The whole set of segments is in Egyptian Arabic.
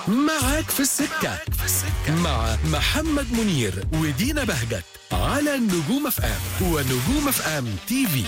معاك في السكة مع محمد منير ودينا بهجت على نجوم اف ام ونجوم اف ام تي في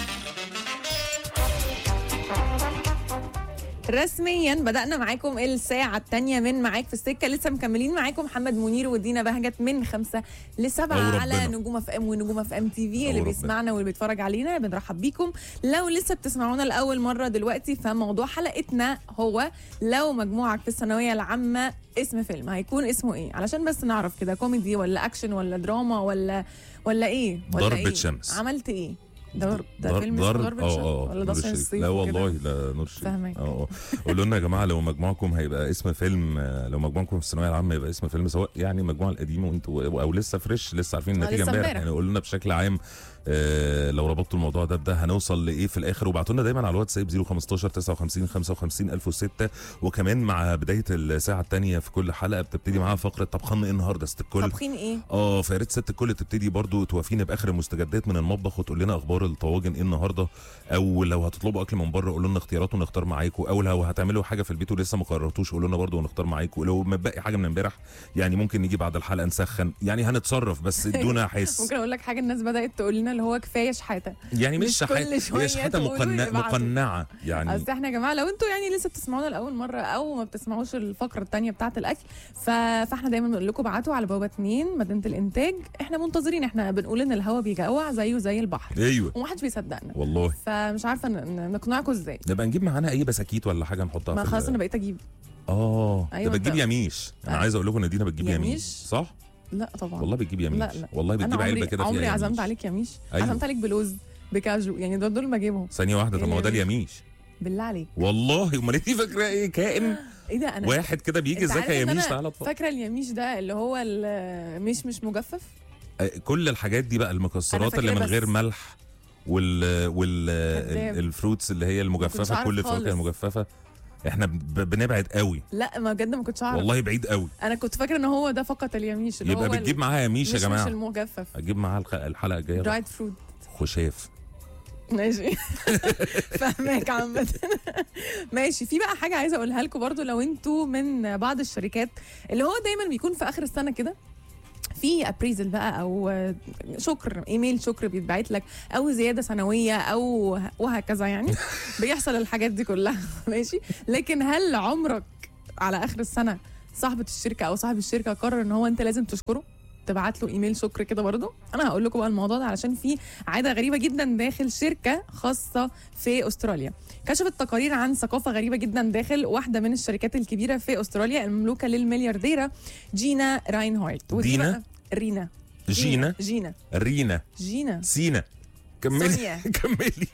رسميا بدأنا معاكم الساعة الثانية من معاك في السكة لسه مكملين معاكم محمد منير ودينا بهجت من خمسة لسبعة أو على ربنا. نجوم اف ام ونجوم اف ام تي في أو اللي ربنا. بيسمعنا واللي بيتفرج علينا بنرحب بيكم لو لسه بتسمعونا لأول مرة دلوقتي فموضوع حلقتنا هو لو مجموعك في الثانوية العامة اسم فيلم هيكون اسمه ايه علشان بس نعرف كده كوميدي ولا اكشن ولا دراما ولا ولا ايه ولا ضربة إيه؟ شمس. عملت ايه ده ده ضر- فيلم اسمه ضربة شمس اه اه ولا ده نور عشان الشريف. الصيف لا وكده؟ والله لا نور الشريف فاهمك. اه اه قولوا لنا يا جماعه لو مجموعكم هيبقى اسم فيلم آه، لو مجموعكم في الثانويه العامه يبقى اسم فيلم سواء يعني المجموعه القديمه وانتوا او لسه فريش لسه عارفين آه، النتيجه لسه امبارح امبارح. يعني قولوا لنا بشكل عام آه لو ربطتوا الموضوع ده بده هنوصل لايه في الاخر وابعتوا لنا دايما على الواتساب 015 59 55 1006 وكمان مع بدايه الساعه الثانيه في كل حلقه بتبتدي معاها فقره طبخنا ايه النهارده ست الكل طبخين ايه اه فيا ريت ست الكل تبتدي برضو توافينا باخر المستجدات من المطبخ وتقول لنا اخبار الطواجن ايه النهارده او لو هتطلبوا اكل من بره قولوا لنا اختيارات ونختار معاكم او لو هتعملوا حاجه في البيت ولسه ما قررتوش قولوا لنا برضو ونختار معاكم ولو متبقي حاجه من امبارح يعني ممكن نيجي بعد الحلقه نسخن يعني هنتصرف بس ادونا حس ممكن اقول لك حاجه الناس بدات تقول لنا اللي هو كفايه شحاته يعني مش مش شحاته كل شوية هي شحاته تقولوا مقنعه يبعتوا. مقنعه يعني اصل احنا يا جماعه لو انتوا يعني لسه بتسمعونا لاول مره او ما بتسمعوش الفقره الثانيه بتاعه الاكل ف... فاحنا دايما بنقول لكم ابعتوا على بوابه 2 مدينه الانتاج احنا منتظرين احنا بنقول ان الهوا بيجوع زيه زي البحر ايوه ومحدش بيصدقنا والله فمش عارفه ن- ن- نقنعكم ازاي نبقى نجيب معانا اي بساكيت ولا حاجه نحطها ما في خلاص ال- انا بقيت اجيب اه أيوة ده بتجيب أنت- يميش انا آه. عايز اقول لكم ان دينا بتجيب يميش يميش؟ صح لا طبعا والله بتجيب يميش لا لا والله انا بتجيب علبه عمري كده عمري فيها عزمت يميش. عليك يميش أيوة. عزمت عليك بلوز بكاجو يعني دول دول بجيبهم ثانيه واحده طب ما هو ده اليميش. اليميش بالله عليك والله امال انت فاكره ايه كائن ايه ده انا واحد كده بيجي أنت عارف ازيك يا إن يميش أنا تعالى اتفضل. فاكره اليميش ده اللي هو المش مش مجفف آه، كل الحاجات دي بقى المكسرات أنا اللي من فاكراه غير بس. ملح وال وال كذاب. ال- الفروتس اللي هي كنتش المجففه عارف كل الفواكه خالص. المجففه احنا ب- بنبعد قوي لا ما بجد ما كنتش اعرف والله بعيد قوي انا كنت فاكره ان هو ده فقط اليميش اللي يبقى هو بتجيب معاها يميش يا مش مش جماعه المجفف هتجيب معاها الخ- الحلقه الجايه بقى. درايد فروت خشاف ماشي فاهمك عامة ماشي في بقى حاجة عايزة أقولها لكم برضو لو انتوا من بعض الشركات اللي هو دايما بيكون في آخر السنة كده في ابريزل بقى او شكر ايميل شكر بيتبعت لك او زياده سنويه او وهكذا يعني بيحصل الحاجات دي كلها ماشي لكن هل عمرك على اخر السنه صاحبه الشركه او صاحب الشركه قرر ان هو انت لازم تشكره تبعت له ايميل شكر كده برضه انا هقول لكم بقى الموضوع ده علشان في عاده غريبه جدا داخل شركه خاصه في استراليا كشفت تقارير عن ثقافه غريبه جدا داخل واحده من الشركات الكبيره في استراليا المملوكه للمليارديره جينا راينهارت ودي دينا؟ بقى- رينا جينا جينا رينا جينا سينا كملي سونيا. كملي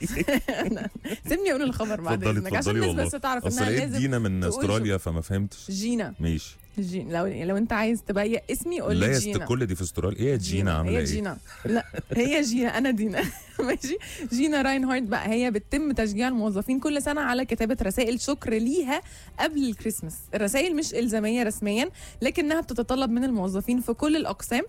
سيبني اقول الخبر بعد اتفضلي اذنك عشان اتفضلي الناس والله بس تعرف اصل انها لقيت لازم دينا من تقول استراليا فما فهمتش جينا ماشي جين لو لو انت عايز تبيق اسمي قول لا لي يا جينا ست كل دي في استراليا ايه يا جينا عامله هي ايه جينا لا هي جينا انا دينا ماشي جينا راينهارت بقى هي بتتم تشجيع الموظفين كل سنه على كتابه رسائل شكر ليها قبل الكريسماس الرسائل مش الزاميه رسميا لكنها بتتطلب من الموظفين في كل الاقسام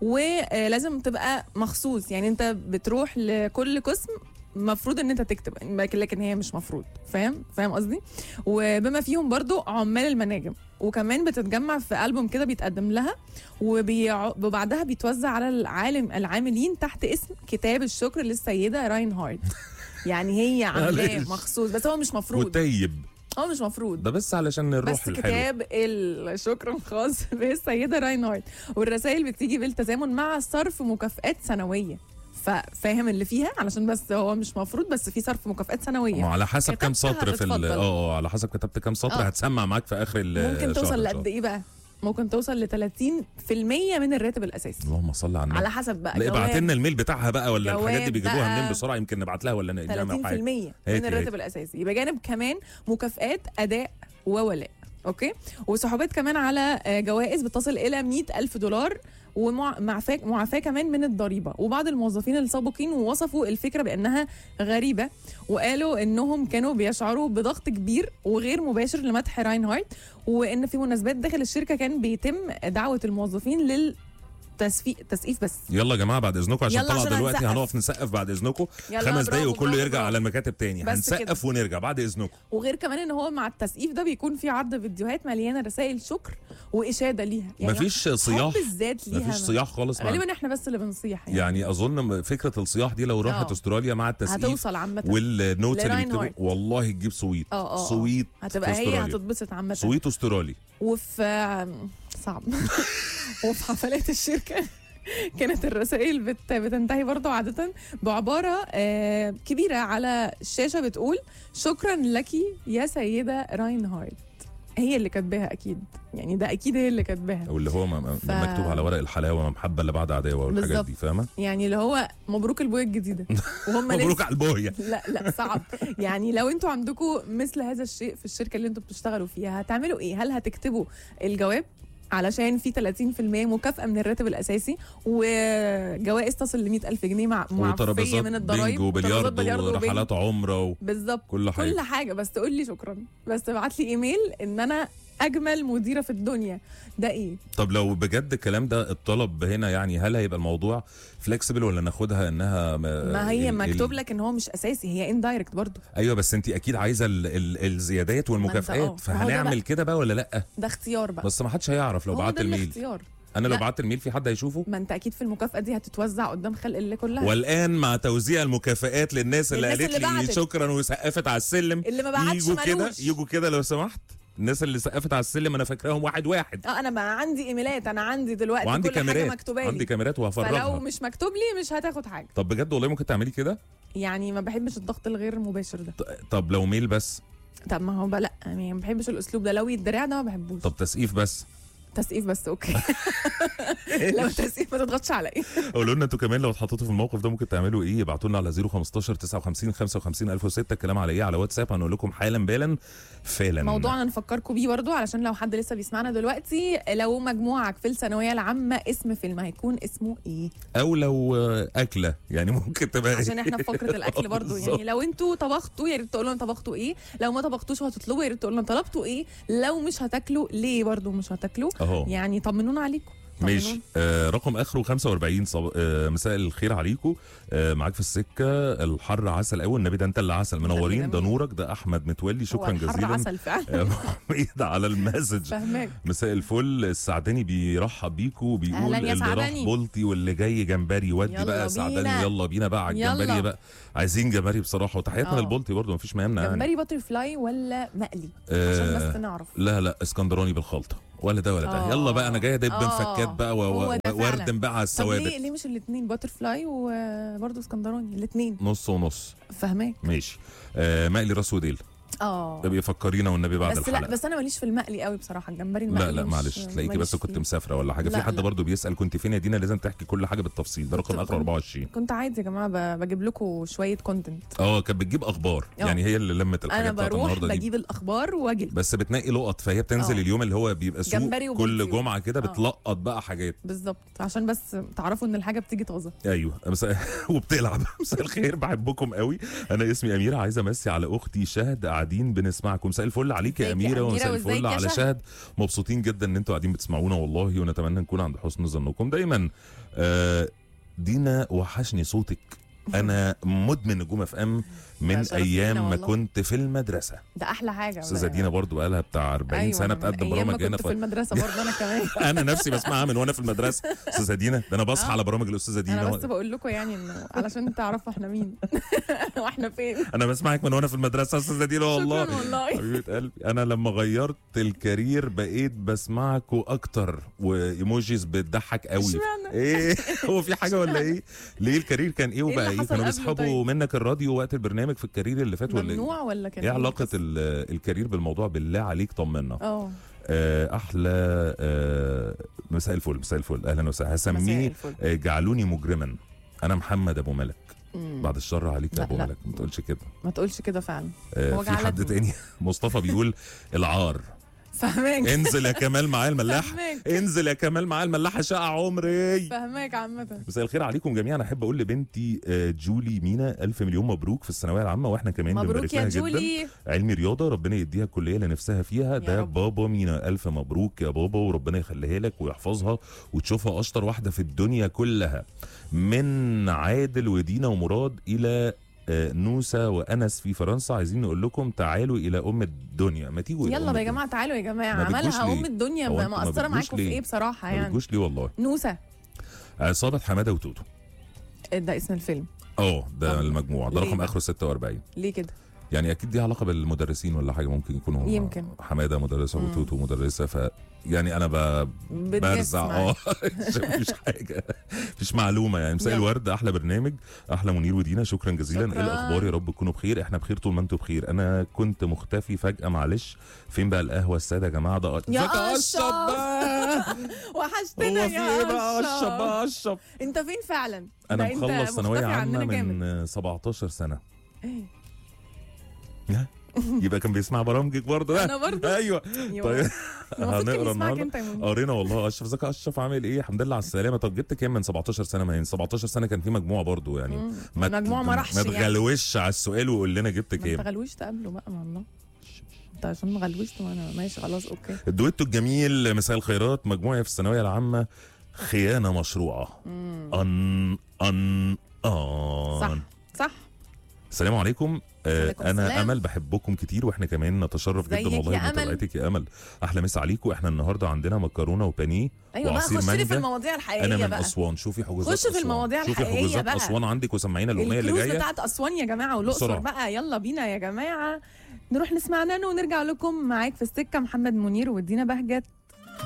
ولازم تبقى مخصوص يعني انت بتروح لكل قسم مفروض ان انت تكتب لكن هي مش مفروض فاهم فاهم قصدي وبما فيهم برضو عمال المناجم وكمان بتتجمع في ألبوم كده بيتقدم لها وبيع- وبعدها بيتوزع على العالم العاملين تحت اسم كتاب الشكر للسيدة راينهارت يعني هي عاملاه معلش. مخصوص بس هو مش مفروض وطيب هو مش مفروض ده بس علشان الروح بس الحلوه كتاب الشكر الخاص بالسيدة راينهارت والرسائل بتيجي بالتزامن مع صرف مكافآت سنوية ففاهم اللي فيها علشان بس هو مش مفروض بس في صرف مكافآت سنوية وعلى حسب كام كتبتها سطر في ال- هتتفضل. اه اه على حسب كتبت كام سطر آه. هتسمع معاك في اخر الشهر ممكن توصل إن شاء لقد ايه بقى؟ ممكن توصل ل 30% من الراتب الاساسي اللهم صل على النبي على حسب بقى لا ابعت جواب لنا الميل بتاعها بقى ولا الحاجات دي جواب بيجيبوها بقى. منين بسرعه يمكن نبعت لها ولا نعمل 30% حاجه من هاتي، الراتب هاتي. الاساسي يبقى جانب كمان مكافآت اداء وولاء اوكي وسحوبات كمان على آه، جوائز بتصل الى 100 الف دولار ومعفاه معافاه كمان من الضريبه وبعض الموظفين السابقين وصفوا الفكره بانها غريبه وقالوا انهم كانوا بيشعروا بضغط كبير وغير مباشر لمدح راينهارت وان في مناسبات داخل الشركه كان بيتم دعوه الموظفين لل تسفيق تسقيف بس يلا يا جماعه بعد اذنكم عشان يلا طلع عشان دلوقتي هنسقف. هنقف نسقف بعد اذنكم يلا خمس برافو، دقايق وكله برافو، يرجع برافو. على المكاتب تاني بس هنسقف كده. ونرجع بعد اذنكم وغير كمان ان هو مع التسقيف ده بيكون في عرض فيديوهات مليانه رسائل شكر واشاده ليها يعني مفيش صياح حب الذات ليها مفيش صياح خالص مع غالبا احنا بس اللي بنصيح يعني, يعني اظن فكره الصياح دي لو راحت آه. استراليا مع التسقيف هتوصل عامه والنوتس اللي لراين بيكتبوا هارت. والله تجيب سويت اه اه سويت هتبقى في هي أستراليا. هتتبسط عامه سويت استرالي وفي صعب وفي حفلات الشركه كانت الرسائل بت... بتنتهي برضو عادة بعبارة آه كبيرة على الشاشة بتقول شكرا لك يا سيدة راين هارت هي اللي كاتباها أكيد يعني ده أكيد هي اللي كاتباها او اللي هو م- م- ف- مكتوب على ورق الحلاوه محبه اللي بعد عداوه والحاجات بالظبط. دي فاهمه يعني اللي هو مبروك البوية الجديدة وهم مبروك لسه على البويه لا لا صعب يعني لو انتوا عندكم مثل هذا الشيء في الشركه اللي انتوا بتشتغلوا فيها هتعملوا ايه هل هتكتبوا الجواب علشان في 30% مكافأة من الراتب الأساسي وجوائز تصل ل 100000 جنيه مع معفية وترابيزات من الضرايب بينج وترابيزات وبلياردو وبينج. ورحلات عمره و... بالظبط كل حاجة. كل حاجة بس تقول لي شكرا بس تبعت لي ايميل ان انا اجمل مديرة في الدنيا ده ايه طب لو بجد الكلام ده الطلب هنا يعني هل هيبقى الموضوع فليكسبل ولا ناخدها انها ما هي مكتوب لك ان هو مش اساسي هي اندايركت برضو ايوه بس انت اكيد عايزه ال... ال... الزيادات آه، والمكافآت ما هو ده فهنعمل بقى. كده بقى ولا لا ده اختيار بقى بس ما حدش هيعرف لو هو بعت ده الميل الاختيار انا لو لا. بعت الميل في حد هيشوفه ما انت اكيد في المكافأة دي هتتوزع قدام خلق الله كلها والان مع توزيع المكافآت للناس اللي للناس قالت اللي لي بعتت. شكرا وسقفت على السلم اللي ما بعتش يجوا كده ملوش. يجوا كده لو سمحت الناس اللي سقفت على السلم انا فاكراهم واحد واحد اه انا بقى عندي ايميلات انا عندي دلوقتي وعندي كل حاجه كاميرات مكتوبه عندي لي كاميرات فلو وهفرجها مش مكتوب لي مش هتاخد حاجه طب بجد والله ممكن تعملي كده يعني ما بحبش الضغط الغير مباشر ده ط- طب لو ميل بس طب ما هو بقى لا يعني ما بحبش الاسلوب ده لو يتدرع ده ما بحبوش طب تسقيف بس تسقيف بس اوكي لو تسقيف ما تضغطش عليا قولوا لنا انتوا كمان لو اتحطيتوا في الموقف ده ممكن تعملوا ايه ابعتوا لنا على 015 59 55 1006 الكلام على ايه على واتساب هنقول لكم حالا بالا فعلا موضوعنا نفكركم بيه برضو علشان لو حد لسه بيسمعنا دلوقتي لو مجموعك في الثانويه العامه اسم فيلم هيكون اسمه ايه او لو آه، اكله يعني ممكن تبقى عشان احنا في فقره الاكل برضو بالظبط. يعني لو انتوا طبختوا يا ريت تقولوا لنا طبختوا ايه لو ما طبختوش وهتطلبوا يا ريت تقولوا لنا طلبتوا ايه لو مش هتاكلوا ليه برضو مش هتاكلوا اهو يعني طمنونا عليكم ماشي طمنونا. آه رقم اخره 45 صب... آه مساء الخير عليكم آه معاك في السكه الحر عسل قوي النبي ده انت اللي عسل منورين ده مين؟ نورك ده احمد متولي هو شكرا الحر جزيلا عسل فعلا آه، حميد على المسج فاهماك مساء الفل السعداني بيرحب بيكو بيقول أهلاً يا اللي راح سعداني. بولتي واللي جاي جمبري ودي يلا بقى سعداني بينا. يلا بينا بقى على يلا. الجمبري بقى عايزين جمبري بصراحه وتحياتنا آه. للبولتي برضه مفيش مهمنا يعني جمبري باتر فلاي ولا مقلي آه، عشان بس نعرف لا لا اسكندراني بالخلطه ولا ده ولا ده آه. يلا بقى انا جاي ادب آه. مفكات بقى و- هو و- ده فعلا. واردم بقى على طب ليه الثوابت ليه مش الاثنين باتر فلاي وبرضه اسكندراني الاثنين نص ونص فاهماك ماشي آه مقلي راس وديل اه بيفكرينا والنبي بعد بس لا الحلقه بس انا ماليش في المقلي قوي بصراحه الجمبري المقلي لا لا مش- معلش تلاقيكي ماليش بس كنت فيه. مسافره ولا حاجه في لا، حد لا. برضه بيسال كنت فين يا دينا لازم تحكي كل حاجه بالتفصيل ده رقم كنت- اخر 24 كنت عادي يا جماعه ب- بجيب لكم شويه كونتنت اه كانت بتجيب اخبار آه. يعني هي اللي لمت الحاجات انا بتاعت بروح النهارده دي بجيب الاخبار واجي بس بتنقي لقط فهي بتنزل آه. اليوم اللي هو بيبقى سوق جمبري كل وبولتي. جمعه كده آه. بتلقط بقى حاجات بالظبط عشان بس تعرفوا ان الحاجه بتيجي طازه ايوه مساء وبتلعب مساء الخير بحبكم قوي انا اسمي اميره عايزه امسي على اختي شهد قاعدين بنسمعكم مساء الفل عليك يا ازيك يا اميره أميرة ومساء وازيك الفل يا على شهد؟ شهد مبسوطين جدا ان انتوا قاعدين بتسمعونا والله ونتمنى نكون عند حسن ظنكم دايما آه، دينا وحشني صوتك انا مدمن نجوم اف ام من شرف لينا ايام ما والله. كنت في المدرسه ده احلى حاجه استاذه دينا برضو بقالها بتاع 40 أيوة سنه أنا من بتقدم أيام ما برامج هنا كنت في المدرسه برضه انا كمان انا نفسي بسمعها من وانا في المدرسه استاذه دينا ده انا بصحى آه. على برامج الاستاذه انا بس دينا بقول لكم يعني انه علشان تعرفوا احنا مين واحنا فين انا بسمعك من وانا في المدرسه يا استاذه دينا والله شكرا والله حبيبه قلبي انا لما غيرت الكارير بقيت بسمعكوا اكتر وايموجيز بتضحك قوي اشمعنى؟ ايه هو في حاجه ولا ايه ليه الكارير كان ايه وبقى اللي ايه حصل كانوا قبله بيسحبوا طيب؟ منك الراديو وقت البرنامج في الكارير اللي فات ولا ايه ممنوع ولا كان ايه إيه علاقه القصة؟ ال- الكارير بالموضوع بالله عليك طمنا اه آه، احلى آه، مساء الفل مساء الفل اهلا وسهلا مساء هسميه الفل. آه، جعلوني مجرما انا محمد ابو ملك مم. بعد الشر عليك يا لا، ابو لا. ملك ما تقولش كده ما تقولش كده فعلا آه، هو في حد جعلتني. تاني مصطفى بيقول العار فهماك انزل يا كمال معايا الملاح فهماك انزل يا كمال معايا الملاح شقع عمري فهماك عامة مساء الخير عليكم جميعا احب اقول لبنتي آه، جولي مينا الف مليون مبروك في الثانويه العامه واحنا كمان مبروك بنبارك يا لها جدا جولي علمي رياضه ربنا يديها الكليه اللي نفسها فيها ده رب. بابا مينا الف مبروك يا بابا وربنا يخليها لك ويحفظها وتشوفها اشطر واحده في الدنيا كلها من عادل ودينا ومراد الى آه، نوسة وانس في فرنسا عايزين نقول لكم تعالوا الى ام الدنيا ما تيجوا إلى أم يلا بقى يا الدنيا. جماعة تعالوا يا جماعة ما بتجوش عملها ليه؟ أم الدنيا هو ما أنتوا ما مقصرة بتجوش معاكم في ليه؟ إيه بصراحة ما يعني بتجوش ليه والله نوسة عصابه حماده وتوتو ده اسم الفيلم اه ده طب المجموعه ده ليه رقم بقى؟ اخره 46 ليه كده يعني اكيد دي علاقه بالمدرسين ولا حاجه ممكن يكونوا هم يمكن. حماده مدرسه مم. وتوتو مدرسه ف يعني انا ب... بتجس برزع معاك. اه مفيش حاجه مفيش معلومه يعني مساء يلا. الورد احلى برنامج احلى منير ودينا شكرا جزيلا شكراً. ايه الاخبار يا رب تكونوا بخير احنا بخير طول ما انتوا بخير انا كنت مختفي فجاه معلش فين بقى القهوه الساده يا جماعه ده يا ازيك يا أشرف. بقى وحشتنا هو في يا ايه بقى اشرب أشرف بقى اشرب انت فين فعلا انا ده أنت مخلص ثانويه مختفي عامه عننا جامد. من 17 سنه إيه؟ ها؟ يبقى كان بيسمع برامجك برضه انا برضه ايوه يا طيب المفروض كان هنقرا يسمعك النهارده انت يا منى. قرينا والله اشرف ازيك يا اشرف عامل ايه الحمد لله على السلامه طب جبت كام من 17 سنه ما هي 17 سنه كان في مجموعه برضه يعني مم. ما المجموع ما راحش ما يعني. تغلوش على السؤال وقول لنا جبت ما انت كام غلوشت قبله بقى ما الله انت عشان غلوشت وانا ماشي خلاص اوكي الدويتو الجميل مساء الخيرات مجموعه في الثانويه العامه خيانه مشروعه ان ان ان صح صح السلام عليكم آه عليكم انا السلام. امل بحبكم كتير واحنا كمان نتشرف ازيك جدا والله يا أمل؟ بمتابعتك يا امل احلى مسا عليكم احنا النهارده عندنا مكرونه وبانيه ايوه بقى وعصير خش لي في مانجا. المواضيع الحقيقيه انا من بقى اسوان شوفي حجوزات خش في أسوان. المواضيع شوفي الحقيقية حجوزات بقى. اسوان عندك وسمعينا الاغنيه اللي الكروز جايه بتاعت اسوان يا جماعه والاقصر بسرعة. بقى يلا بينا يا جماعه نروح نسمع نانو ونرجع لكم معاك في السكه محمد منير ودينا بهجت